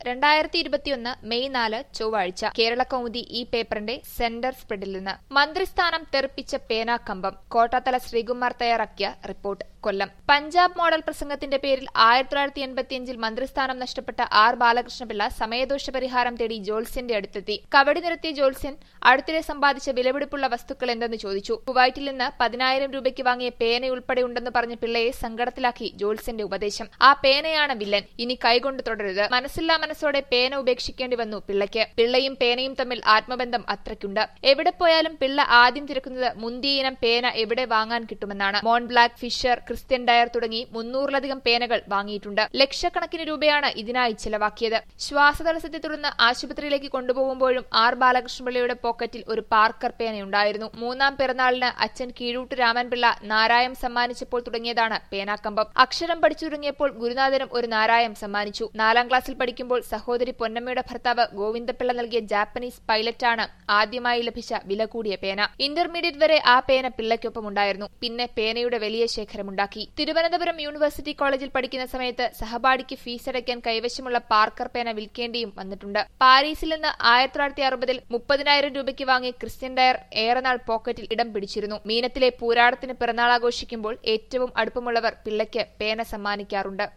രണ്ടായിരത്തി ഇരുപത്തിയൊന്ന് മെയ് നാല് ചൊവ്വാഴ്ച കേരള കൗമുദി ഈ പേപ്പറിന്റെ സെന്റർ സ്പ്രെഡിൽ നിന്ന് മന്ത്രിസ്ഥാനം തെറിപ്പിച്ച പേനാക്കമ്പം കോട്ടാത്തല ശ്രീകുമാർ തയ്യാറാക്കിയ റിപ്പോർട്ട് കൊല്ലം പഞ്ചാബ് മോഡൽ പ്രസംഗത്തിന്റെ പേരിൽ ആയിരത്തി തൊള്ളായിരത്തി എൺപത്തിയഞ്ചിൽ മന്ത്രിസ്ഥാനം നഷ്ടപ്പെട്ട ആർ ബാലകൃഷ്ണപിള്ള സമയദോഷ പരിഹാരം തേടി ജോത്സ്യന്റെ അടുത്തെത്തി കവടി നിരത്തിയ ജോത്സ്യൻ അടുത്തിടെ സമ്പാദിച്ച വിലപിടിപ്പുള്ള വസ്തുക്കൾ എന്തെന്ന് ചോദിച്ചു കുവൈറ്റിൽ നിന്ന് പതിനായിരം രൂപയ്ക്ക് വാങ്ങിയ പേനയുൾപ്പെടെ ഉണ്ടെന്ന് പറഞ്ഞ പിള്ളയെ സങ്കടത്തിലാക്കി ജോത്സ്യന്റെ ഉപദേശം ആ പേനയാണ് വില്ലൻ ഇനി കൈകൊണ്ട് തുടരുത് മനസ്സില്ലാ മനസ്സോടെ പേന ഉപേക്ഷിക്കേണ്ടി വന്നു പിള്ളയ്ക്ക് പിള്ളയും പേനയും തമ്മിൽ ആത്മബന്ധം അത്രയ്ക്കുണ്ട് എവിടെ പോയാലും പിള്ള ആദ്യം തിരക്കുന്നത് മുന്തിയ ഇനം പേന എവിടെ വാങ്ങാൻ കിട്ടുമെന്നാണ് Mont Blanc Fisher Christian Dior തുടങ്ങി മുന്നൂറിലധികം പേനകൾ വാങ്ങിയിട്ടുണ്ട് ലക്ഷക്കണക്കിന് രൂപയാണ് ഇതിനായി ചെലവാക്കിയത് ശ്വാസതടസ്സത്തെ തുടർന്ന് ആശുപത്രിയിലേക്ക് കൊണ്ടുപോകുമ്പോഴും ആർ ബാലകൃഷ്ണപിള്ളയുടെ പോക്കറ്റിൽ ഒരു പാർക്കർ പേനയുണ്ടായിരുന്നു മൂന്നാം പിറന്നാളിന് അച്ഛൻ കീഴൂട്ട് രാമൻപിള്ള നാരായം സമ്മാനിച്ചപ്പോൾ തുടങ്ങിയതാണ് പേനാക്കമ്പം അക്ഷരം പഠിച്ചു തുടങ്ങിയപ്പോൾ ഗുരുനാഥനും ഒരു നാരായം സമ്മാനിച്ചു നാലാം ക്ലാസ്സിൽ പഠിക്കുമ്പോൾ സഹോദരി പൊന്നമ്മയുടെ ഭർത്താവ് ഗോവിന്ദപിള്ള നൽകിയ ജാപ്പനീസ് പൈലറ്റാണ് ആദ്യമായി ലഭിച്ച വില കൂടിയ പേന ഇന്റർമീഡിയറ്റ് വരെ ആ പേന പിള്ളയ്ക്കൊപ്പം ഉണ്ടായിരുന്നു പിന്നെ പേനയുടെ വലിയ ശേഖരമുണ്ടാക്കി തിരുവനന്തപുരം യൂണിവേഴ്സിറ്റി കോളേജിൽ പഠിക്കുന്ന സമയത്ത് സഹപാഠിക്ക് ഫീസ് അടയ്ക്കാൻ കൈവശമുള്ള പാർക്കർ പേന വിൽക്കേണ്ടിയും വന്നിട്ടുണ്ട് പാരീസിൽ നിന്ന് ആയിരത്തി തൊള്ളായിരത്തി അറുപതിൽ മുപ്പതിനായിരം രൂപയ്ക്ക് വാങ്ങിയ ക്രിസ്ത്യൻ ഡയർ ഏറെ നാൾ പോക്കറ്റിൽ ഇടം പിടിച്ചിരുന്നു മീനത്തിലെ പൂരാടത്തിന് പിറന്നാൾ ആഘോഷിക്കുമ്പോൾ ഏറ്റവും അടുപ്പമുള്ളവർ പിള്ളയ്ക്ക് പേന സമ്മാനിക്കാറുണ്ട്